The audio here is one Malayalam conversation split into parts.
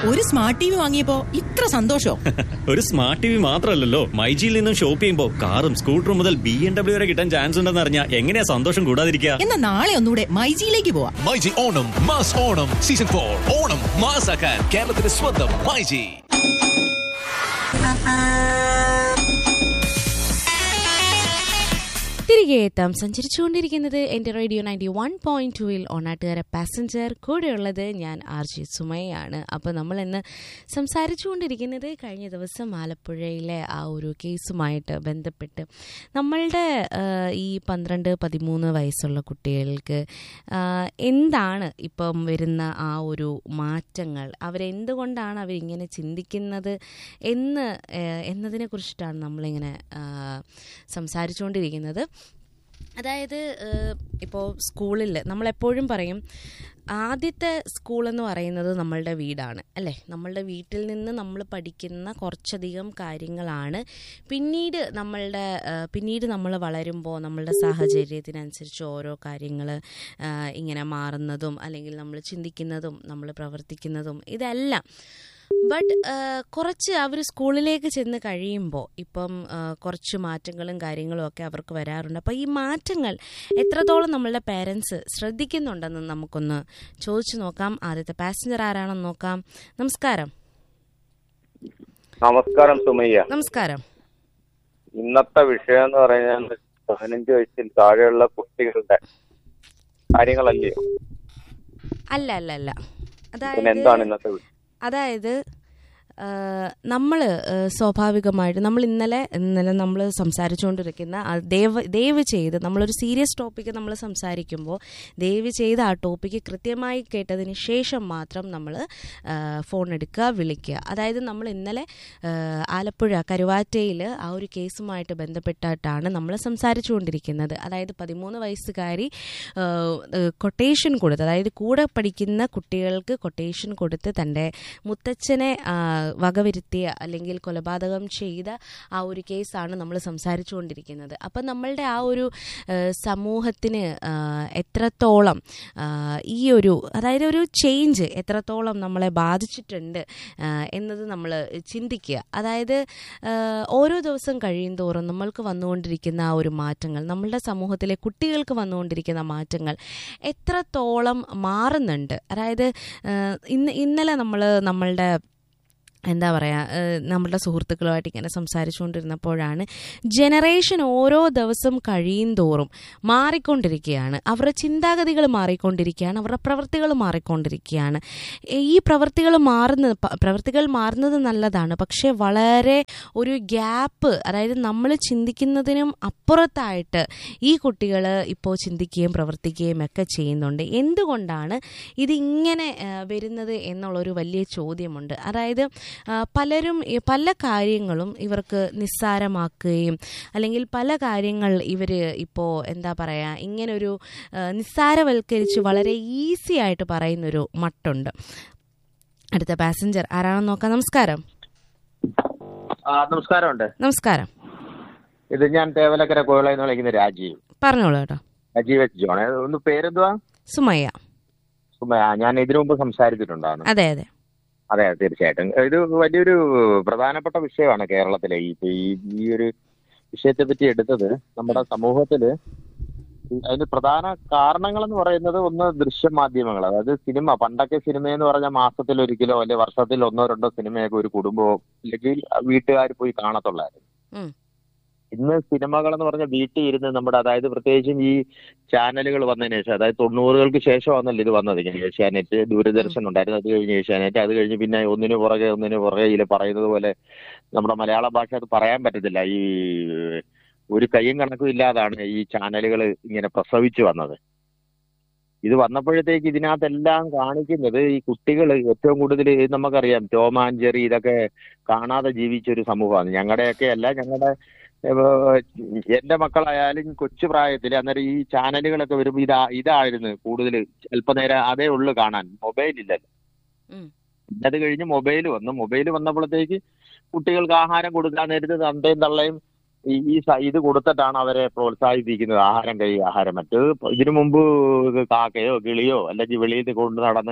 ഒരു സ്മാർട്ട് ടി വി വാങ്ങിയപ്പോ ഇത്ര സന്തോഷോ ഒരു സ്മാർട്ട് ടി വി മാത്രമല്ലല്ലോ മൈജിയിൽ നിന്നും ഷോപ്പ് ചെയ്യുമ്പോൾ കാറും സ്കൂട്ടറും മുതൽ ബി എം ഡബ്ല്യു വരെ കിട്ടാൻ ചാൻസ് ഉണ്ടെന്ന് അറിഞ്ഞാൽ എങ്ങനെയാ സന്തോഷം കൂടാതിരിക്കുക എന്നാ നാളെ ഒന്നുകൂടെ മൈജിയിലേക്ക് പോവാം myG Onam mass Onam season for Onam മാസാക്കാൻ കേരളത്തിന്റെ സ്വന്തം മൈജി തിരികെ എത്താം സഞ്ചരിച്ചുകൊണ്ടിരിക്കുന്നത് എൻ്റെ റേഡിയോ നയൻറ്റി വൺ പോയിന്റ് ടുവിൽ ഓണാട്ടുകാര പാസഞ്ചർ കൂടെയുള്ളത് ഞാൻ ആർ ജി സുമയാണ് അപ്പോൾ നമ്മൾ ഇന്ന് സംസാരിച്ചുകൊണ്ടിരിക്കുന്നത് കഴിഞ്ഞ ദിവസം ആലപ്പുഴയിലെ ആ ഒരു കേസുമായിട്ട് ബന്ധപ്പെട്ട് നമ്മളുടെ ആ, ഈ പന്ത്രണ്ട് പതിമൂന്ന് വയസ്സുള്ള കുട്ടികൾക്ക് ആ, എന്താണ് ഇപ്പം വരുന്ന ആ ഒരു മാറ്റങ്ങൾ അവരെന്തുകൊണ്ടാണ് അവരിങ്ങനെ ചിന്തിക്കുന്നത് എന്ന് ഏഹ്, എന്നതിനെ കുറിച്ചിട്ടാണ് നമ്മളിങ്ങനെ ആ, സംസാരിച്ചുകൊണ്ടിരിക്കുന്നത് അതായത് ഇപ്പോൾ സ്കൂളിൽ നമ്മളെപ്പോഴും പറയും ആദ്യത്തെ സ്കൂളെന്ന് പറയുന്നത് നമ്മളുടെ വീടാണ് അല്ലേ നമ്മളുടെ വീട്ടിൽ നിന്ന് നമ്മൾ പഠിക്കുന്ന കുറച്ചധികം കാര്യങ്ങളാണ് പിന്നീട് നമ്മളുടെ ആ, പിന്നീട് നമ്മൾ വളരുമ്പോൾ നമ്മളുടെ സാഹചര്യത്തിനനുസരിച്ച് ഓരോ കാര്യങ്ങൾ ഇങ്ങനെ മാറുന്നതും അല്ലെങ്കിൽ നമ്മൾ ചിന്തിക്കുന്നതും നമ്മൾ പ്രവർത്തിക്കുന്നതും ഇതെല്ലാം ബട്ട് കുറച്ച് അവർ സ്കൂളിലേക്ക് ചെന്ന് കഴിയുമ്പോൾ ഇപ്പം ആ, കുറച്ച് മാറ്റങ്ങളും കാര്യങ്ങളും ഒക്കെ അവർക്ക് വരാറുണ്ട് അപ്പോൾ ഈ മാറ്റങ്ങൾ എത്രത്തോളം നമ്മളുടെ പേരൻസ് ശ്രദ്ധിക്കുന്നുണ്ടെന്ന് നമുക്കൊന്ന് ചോദിച്ചു നോക്കാം ആദ്യത്തെ പാസഞ്ചർ ആരാണെന്ന് നോക്കാം നമസ്കാരം നമസ്കാരം സുമയ്യ നമസ്കാരം ഇന്നത്തെ വിഷയം എന്ന് പറഞ്ഞാൽ പതിനഞ്ച് വയസ്സിൽ താഴെയുള്ള കുട്ടികളുടെ കാര്യങ്ങളല്ലേ അല്ല അല്ല അല്ല പിന്നെ എന്താണ് അതായത് ഇന്നത്തെ വിഷയം അതായത് നമ്മൾ സ്വാഭാവികമായിട്ട് നമ്മൾ ഇന്നലെ ഇന്നലെ നമ്മൾ സംസാരിച്ചുകൊണ്ടിരിക്കുന്ന ആ ദയവ് ദയവ് ചെയ്ത് നമ്മളൊരു സീരിയസ് ടോപ്പിക്ക് നമ്മൾ സംസാരിക്കുമ്പോൾ ദയവ് ചെയ്ത് ആ ടോപ്പിക്ക് കൃത്യമായി കേട്ടതിന് ശേഷം മാത്രം നമ്മൾ ഫോൺ എടുക്കുക വിളിക്കുക അതായത് നമ്മൾ ഇന്നലെ ആ, ആലപ്പുഴ കരുവാറ്റയിൽ ആ ഒരു കേസുമായിട്ട് ബന്ധപ്പെട്ടിട്ടാണ് നമ്മൾ സംസാരിച്ചുകൊണ്ടിരിക്കുന്നത് അതായത് പതിമൂന്ന് വയസ്സുകാരി കൊട്ടേഷൻ കൊടുത്ത് അതായത് കൂടെ പഠിക്കുന്ന കുട്ടികൾക്ക് കൊട്ടേഷൻ കൊടുത്ത് തൻ്റെ മുത്തച്ഛനെ ആ, വകവരുത്തിയ അല്ലെങ്കിൽ കൊലപാതകം ചെയ്ത ആ ഒരു കേസാണ് നമ്മൾ സംസാരിച്ചുകൊണ്ടിരിക്കുന്നത് അപ്പം നമ്മളുടെ ആ ഒരു ആ, സമൂഹത്തിന് ആ, എത്രത്തോളം ആ, ഈ ഒരു അതായത് ഒരു ചേഞ്ച് എത്രത്തോളം നമ്മളെ ബാധിച്ചിട്ടുണ്ട് ആ, എന്നത് നമ്മൾ ചിന്തിക്കുക അതായത് ആ, ഓരോ ദിവസം കഴിയും തോറും നമ്മൾക്ക് വന്നുകൊണ്ടിരിക്കുന്ന ആ ഒരു മാറ്റങ്ങൾ നമ്മളുടെ സമൂഹത്തിലെ കുട്ടികൾക്ക് വന്നുകൊണ്ടിരിക്കുന്ന മാറ്റങ്ങൾ എത്രത്തോളം മാറുന്നുണ്ട് അതായത് ആ, ഇന്ന് ഇന്നലെ നമ്മൾ നമ്മളുടെ എന്താ പറയുക നമ്മളുടെ സുഹൃത്തുക്കളുമായിട്ട് ഇങ്ങനെ സംസാരിച്ചുകൊണ്ടിരുന്നപ്പോഴാണ് ജനറേഷൻ ഓരോ ദിവസം കഴിയും തോറും മാറിക്കൊണ്ടിരിക്കുകയാണ് അവരുടെ ചിന്താഗതികൾ മാറിക്കൊണ്ടിരിക്കുകയാണ് അവരുടെ പ്രവൃത്തികൾ മാറിക്കൊണ്ടിരിക്കുകയാണ് ഈ പ്രവൃത്തികൾ മാറുന്നത് പ- പ്രവൃത്തികൾ മാറുന്നത് നല്ലതാണ് പക്ഷേ വളരെ ഒരു ഗ്യാപ്പ് അതായത് നമ്മൾ ചിന്തിക്കുന്നതിനും അപ്പുറത്തായിട്ട് ഈ കുട്ടികൾ ഇപ്പോൾ ചിന്തിക്കുകയും പ്രവർത്തിക്കുകയും ഒക്കെ ചെയ്യുന്നുണ്ട് എന്തുകൊണ്ടാണ് ഇതിങ്ങനെ ആ, വരുന്നത് എന്നുള്ളൊരു വലിയ ചോദ്യമുണ്ട് അതായത് ആ, പലരും ഈ പല കാര്യങ്ങളും ഇവർക്ക് നിസ്സാരമാക്കുകയും അല്ലെങ്കിൽ പല കാര്യങ്ങൾ ഇവർ ഇപ്പോൾ എന്താ പറയുക ഇങ്ങനൊരു ആ, നിസ്സാരവൽക്കരിച്ച് വളരെ ഈസി ആയിട്ട് പറയുന്നൊരു മട്ടുണ്ട് അടുത്ത പാസഞ്ചർ ആരാണെന്ന് നോക്കാം നമസ്കാരം ആ നമസ്കാരമുണ്ട് നമസ്കാരം ഇത് ഞാൻ തേവലക്കര കോയളയിൽ നിന്ന് വിളിക്കുന്ന രാജീവ് പറഞ്ഞോളൂ കേട്ടോ രാജീവ് എച്ച് ജോൺ ഒന്ന് പേരെന്തുവാ സുമയ്യ സുമ ഞാൻ ഇതിനു മുമ്പ് സംസാരിച്ചിട്ടുണ്ടായിരുന്നു അതെ അതെ അതെ തീർച്ചയായിട്ടും ഇത് വലിയൊരു പ്രധാനപ്പെട്ട വിഷയമാണ് കേരളത്തിലെ ഈ ഈ ഈ ഒരു വിഷയത്തെ പറ്റി എടുത്തത് നമ്മുടെ സമൂഹത്തില് അതിന് പ്രധാന കാരണങ്ങൾ എന്ന് പറയുന്നത് ഒന്ന് ദൃശ്യമാധ്യമങ്ങൾ അതായത് സിനിമ പണ്ടൊക്കെ സിനിമ എന്ന് പറഞ്ഞാൽ മാസത്തിൽ ഒരിക്കലോ അല്ലെ വർഷത്തിൽ ഒന്നോ രണ്ടോ സിനിമയൊക്കെ ഒരു കുടുംബമോ അല്ലെങ്കിൽ വീട്ടുകാർ പോയി കാണത്തുള്ളായിരുന്നു ഉം. ഇന്ന് സിനിമകൾ എന്ന് പറഞ്ഞാൽ വീട്ടിൽ ഇരുന്ന് നമ്മുടെ അതായത് പ്രത്യേകിച്ചും ഈ ചാനലുകൾ വന്നതിന് ശേഷം അതായത് തൊണ്ണൂറുകൾക്ക് ശേഷമാണല്ലോ ഇത് വന്നത് ഇങ്ങനെ ഏഷ്യാനെറ്റ് ദൂരദർശൻ ഉണ്ടായിരുന്നു അത് കഴിഞ്ഞ് ഏഷ്യാനെറ്റ് അത് കഴിഞ്ഞ് പിന്നെ ഒന്നിനു പുറകെ ഒന്നിനു പുറകെ ഇതിൽ പറയുന്നത് പോലെ നമ്മുടെ മലയാള ഭാഷ അത് പറയാൻ പറ്റത്തില്ല ഈ ഒരു കയ്യും കണക്കും ഇല്ലാതാണ് ഈ ചാനലുകൾ ഇങ്ങനെ പ്രസവിച്ചു വന്നത് ഇത് വന്നപ്പോഴത്തേക്ക് ഇതിനകത്തെല്ലാം കാണിക്കുന്നത് ഈ കുട്ടികൾ ഏറ്റവും കൂടുതൽ നമുക്കറിയാം ടോം ആൻഡ് ജെറി ഇതൊക്കെ കാണാതെ ജീവിച്ച ഒരു സമൂഹമാണ് ഞങ്ങളുടെയൊക്കെ അല്ല ഞങ്ങളുടെ ഏഹ്, എന്റെ മക്കളായാലും കൊച്ചു പ്രായത്തിൽ അന്നേരം ഈ ചാനലുകളൊക്കെ വരുമ്പോൾ ഇതാ ഇതായിരുന്നു കൂടുതൽ അല്പനേരം അതേ ഉള്ളു കാണാൻ മൊബൈൽ ഇല്ലല്ലോ ഉം. പിന്നെ അത് കഴിഞ്ഞ് മൊബൈൽ വന്നു മൊബൈൽ വന്നപ്പോഴത്തേക്ക് കുട്ടികൾക്ക് ആഹാരം കൊടുക്കാൻ നേരത്ത് തന്തയും തള്ളയും ഈ ഈ സ- ഇത് കൊടുത്തിട്ടാണ് അവരെ പ്രോത്സാഹിപ്പിക്കുന്നത് ആഹാരം കഴി ആഹാരം മറ്റ് ഇതിനു മുമ്പ് കാക്കയോ കിളിയോ അല്ലെങ്കിൽ വെളിയിൽ കൊണ്ട് നടന്ന്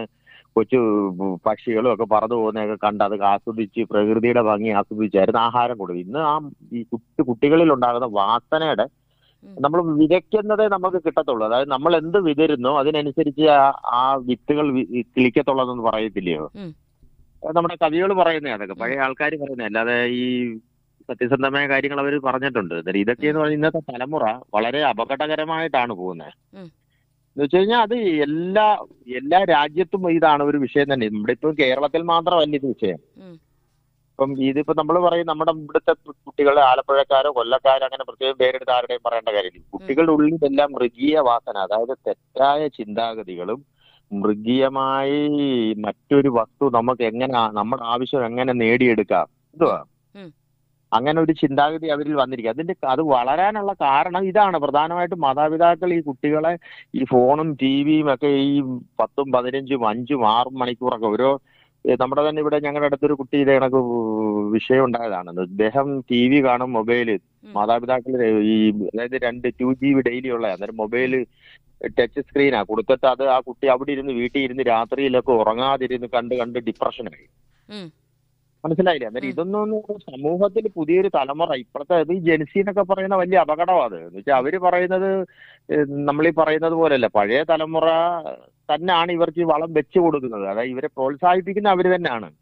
കൊച്ചു പക്ഷികളും ഒക്കെ പറന്നു പോകുന്നതൊക്കെ കണ്ട് അത് ആസ്വദിച്ച് പ്രകൃതിയുടെ ഭംഗി ആസ്വദിച്ചായിരുന്നു ആഹാരം കൊടുക്കും ഇന്ന് ആ ഈ കുട്ടി കുട്ടികളിൽ ഉണ്ടാകുന്ന വാസനയുടെ നമ്മൾ വിതയ്ക്കുന്നതേ നമുക്ക് കിട്ടത്തുള്ളൂ അതായത് നമ്മൾ എന്ത് വിതരുന്നോ അതിനനുസരിച്ച് ആ- ആ വിത്തുകൾ വി- കിളിക്കത്തുള്ളതെന്ന് പറയത്തില്ലയോ ഉം. അത് നമ്മുടെ കവികൾ പറയുന്നേ അതൊക്കെ പഴയ ആൾക്കാർ പറയുന്നേ അല്ലാതെ ഈ സത്യസന്ധമായ കാര്യങ്ങൾ അവർ പറഞ്ഞിട്ടുണ്ട് അന്നേരം ഇതൊക്കെ എന്ന് പറഞ്ഞാൽ ഇന്നത്തെ തലമുറ വളരെ അപകടകരമായിട്ടാണ് പോകുന്നത് ഉം. എന്ന് വെച്ച് കഴിഞ്ഞാൽ അത് എല്ലാ എല്ലാ രാജ്യത്തും ഇതാണ് ഒരു വിഷയം തന്നെ നമ്മുടെ ഇപ്പം കേരളത്തിൽ മാത്രമല്ല ഇത് വിഷയം ഉം. ഇപ്പം ഇതിപ്പോ നമ്മൾ പറയും നമ്മുടെ ഇവിടുത്തെ കുട്ടികൾ ആലപ്പുഴക്കാരോ കൊല്ലക്കാരോ അങ്ങനെ പ്രത്യേകം പേരെടുത്ത് ആരുടെയും പറയേണ്ട കാര്യമില്ല കുട്ടികളുടെ ഉള്ളിൽ ഇതെല്ലാം മൃഗീയ വാസന അതായത് തെറ്റായ ചിന്താഗതികളും മൃഗീയമായി മറ്റൊരു വസ്തു നമുക്ക് എങ്ങനെ നമ്മുടെ ആവശ്യം എങ്ങനെ നേടിയെടുക്കാം എന്തുവാ ഉം. അങ്ങനെ ഒരു ചിന്താഗതി അവരിൽ വന്നിരിക്കും അതിന്റെ അത് വളരാനുള്ള കാരണം ഇതാണ് പ്രധാനമായിട്ടും മാതാപിതാക്കൾ ഈ കുട്ടികളെ ഈ ഫോണും ടി വിയും ഒക്കെ ഈ പത്തും പതിനഞ്ചും അഞ്ചും ആറും മണിക്കൂറൊക്കെ ഓരോ ഏ, നമ്മുടെ തന്നെ ഇവിടെ ഞങ്ങളുടെ അടുത്തൊരു കുട്ടി ഇതേ കണക്ക് വിഷയം ഉണ്ടായതാണ് അദ്ദേഹം ടി വി കാണും മൊബൈല് മാതാപിതാക്കൾ ഈ അതായത് രണ്ട് ടു ജി ബി ഡെയിലി ഉള്ള അന്നേരം മൊബൈല് ടച്ച് സ്ക്രീനാ കൊടുത്തിട്ട് അത് ആ കുട്ടി അവിടെ ഇരുന്ന് വീട്ടിൽ ഇരുന്ന് രാത്രിയിലൊക്കെ ഉറങ്ങാതിരുന്ന് കണ്ട് കണ്ട് ഡിപ്രഷനായി ഉം. മനസ്സിലായില്ലേ അന്നേരം ഇതൊന്നും സമൂഹത്തിൽ പുതിയൊരു തലമുറ ഇപ്പോഴത്തെ ഇത് ഈ ജെൻസി എന്നൊക്കെ പറയുന്ന വലിയ അപകടമാണ് അത് എന്ന് വെച്ചാൽ അവര് പറയുന്നത് നമ്മൾ ഈ പറയുന്നത് പോലെയല്ല പഴയ തലമുറ തന്നെയാണ് ഇവർക്ക് ഈ വളം വെച്ചു കൊടുക്കുന്നത് അതായത് ഇവരെ പ്രോത്സാഹിപ്പിക്കുന്ന അവര് തന്നെയാണ്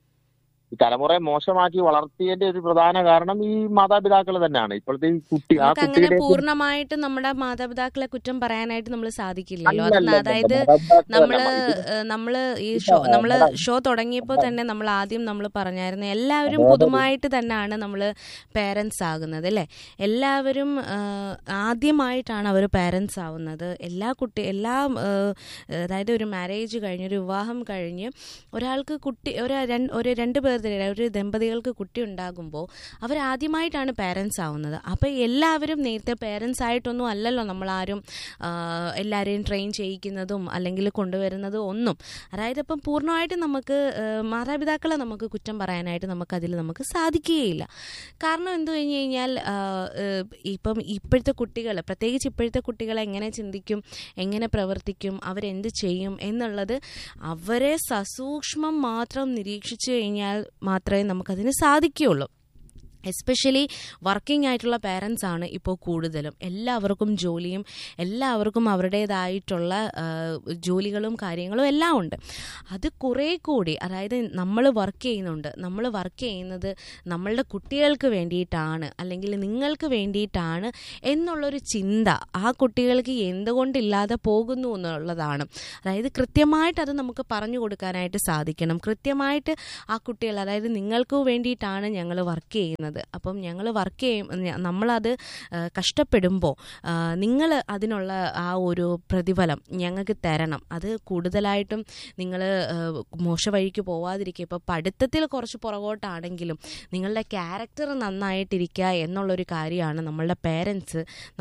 ഈ തലമുറയെ മോശമാക്കി വളർത്തിയതിന്റെ ഒരു പ്രധാന കാരണം ഈ മാതാപിതാക്കൾ തന്നെയാണ് ഇപ്പോഴത്തെ ഈ കുട്ടി ആ നമുക്ക് അങ്ങനെ കുട്ടിയുടെ പൂർണ്ണമായിട്ട് നമ്മുടെ മാതാപിതാക്കളെ കുറ്റം പറയാനായിട്ട് നമ്മൾ സാധിക്കില്ലല്ലോ അത് അല്ലല്ല, അതായത് മാതാപിതാക്കളല്ല. നമ്മള് ഇത് ഏഹ്, നമ്മള് ഈ ഷോ നമ്മള് ഷോ തുടങ്ങിയപ്പോൾ തന്നെ നമ്മൾ ആദ്യം നമ്മൾ പറഞ്ഞായിരുന്നു എല്ലാവരും പുതുമായിട്ട് തന്നെയാണ് നമ്മൾ പേരൻസ് ആകുന്നത് അല്ലേ എല്ലാവരും ഏഹ്, ആദ്യമായിട്ടാണ് അവർ പേരൻസ് ആവുന്നത് എല്ലാ കുട്ടി എല്ലാ ഏഹ്, അതായത് ഒരു മാരേജ് കഴിഞ്ഞ് ഒരു വിവാഹം കഴിഞ്ഞ് ഒരാൾക്ക് കുട്ടി ഒരു രണ്ട് ഒരു രണ്ട് പേർ ഒരു ദമ്പതികൾക്ക് കുട്ടി ഉണ്ടാകുമ്പോൾ അവർ ആദ്യമായിട്ടാണ് പേരൻസ് ആവുന്നത് അപ്പോൾ എല്ലാവരും നേരത്തെ പേരൻസ് ആയിട്ടൊന്നും അല്ലല്ലോ നമ്മളാരും ആ, എല്ലാവരെയും ട്രെയിൻ ചെയ്യിക്കുന്നതും അല്ലെങ്കിൽ കൊണ്ടുവരുന്നതും ഒന്നും അതായത് ഇപ്പം പൂർണ്ണമായിട്ടും നമുക്ക് ആ, മാതാപിതാക്കളെ നമുക്ക് കുറ്റം പറയാനായിട്ട് നമുക്കതിൽ നമുക്ക് സാധിക്കുകയില്ല കാരണം എന്തു കഴിഞ്ഞ് കഴിഞ്ഞാൽ ആ, ഏഹ്, ഇപ്പം ഇപ്പോഴത്തെ കുട്ടികൾ പ്രത്യേകിച്ച് ഇപ്പോഴത്തെ കുട്ടികൾ എങ്ങനെ ചിന്തിക്കും എങ്ങനെ പ്രവർത്തിക്കും അവരെന്ത് ചെയ്യും എന്നുള്ളത് അവരെ സസൂക്ഷ്മം മാത്രം നിരീക്ഷിച്ചു കഴിഞ്ഞാൽ മാത്രമേ നമുക്കതിന് സാധിക്കുകയുള്ളൂ എസ്പെഷ്യലി വർക്കിംഗ് ആയിട്ടുള്ള പേരൻസ് ആണ് ഇപ്പോൾ കൂടുതലും എല്ലാവർക്കും ജോലിയും എല്ലാവർക്കും അവരുടേതായിട്ടുള്ള ആ, ജോലികളും കാര്യങ്ങളും എല്ലാം ഉണ്ട് അത് കുറേ കൂടി അതായത് നമ്മൾ വർക്ക് ചെയ്യുന്നുണ്ട് നമ്മൾ വർക്ക് ചെയ്യുന്നത് നമ്മളുടെ കുട്ടികൾക്ക് വേണ്ടിയിട്ടാണ് അല്ലെങ്കിൽ നിങ്ങൾക്ക് വേണ്ടിയിട്ടാണ് എന്നുള്ളൊരു ചിന്ത ആ കുട്ടികൾക്ക് എന്തുകൊണ്ടില്ലാതെ പോകുന്നു എന്നുള്ളതാണ് അതായത് കൃത്യമായിട്ട് അത് നമുക്ക് പറഞ്ഞു കൊടുക്കാനായിട്ട് സാധിക്കണം കൃത്യമായിട്ട് ആ കുട്ടികൾ അതായത് നിങ്ങൾക്ക് വേണ്ടിയിട്ടാണ് ഞങ്ങൾ വർക്ക് ചെയ്യുന്നത് അപ്പം ഞങ്ങൾ വർക്ക് ചെയ്യും ഞ- നമ്മളത് ആ, കഷ്ടപ്പെടുമ്പോൾ നിങ്ങൾ അതിനുള്ള ആ ഒരു പ്രതിഫലം ഞങ്ങൾക്ക് തരണം അത് കൂടുതലായിട്ടും നിങ്ങൾ മോശ വഴിക്ക് പോവാതിരിക്കുക ഇപ്പോൾ പഠിത്തത്തിൽ കുറച്ച് പുറകോട്ടാണെങ്കിലും നിങ്ങളുടെ ക്യാരക്ടർ നന്നായിട്ടിരിക്കുക എന്നുള്ളൊരു കാര്യമാണ് നമ്മളുടെ പേരൻസ്